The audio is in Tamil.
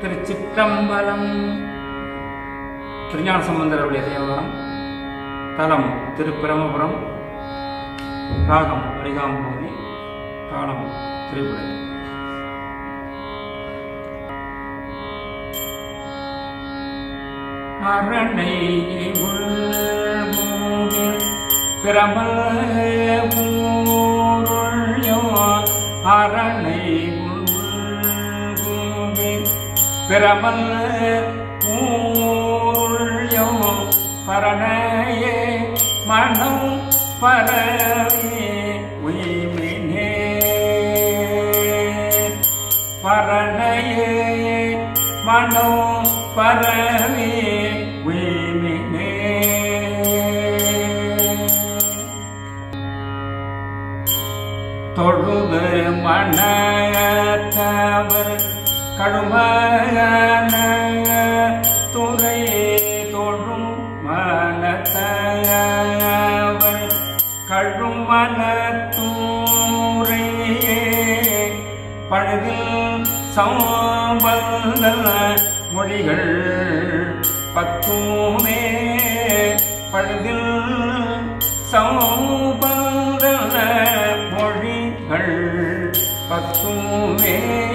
திருச்சிற்றம்பலம் திருஞான சம்பந்தருடைய தேவாரம் தலம் திருப்பிரமபுரம் ராகம் அரிகாம்பூதி தாளம் திரிபுரை அரணை உள்மூவில் பிரமல் ஊருள்யோ அரணை உள்மூவில் பிரமல் ஊருள்யோ பரணையே மனம் பரவே உய்மினே பரணையே மனோ பரவே உய்மினே தொழுது மணத்தவர் கடுமையான துறை தொழும் மனத்தவர் கழும் மனத்தூரையே பழுதில் சாம்பல் மொழிகள் பத்துமே பழுதில் சாம்பல் மொழிகள் பத்துமே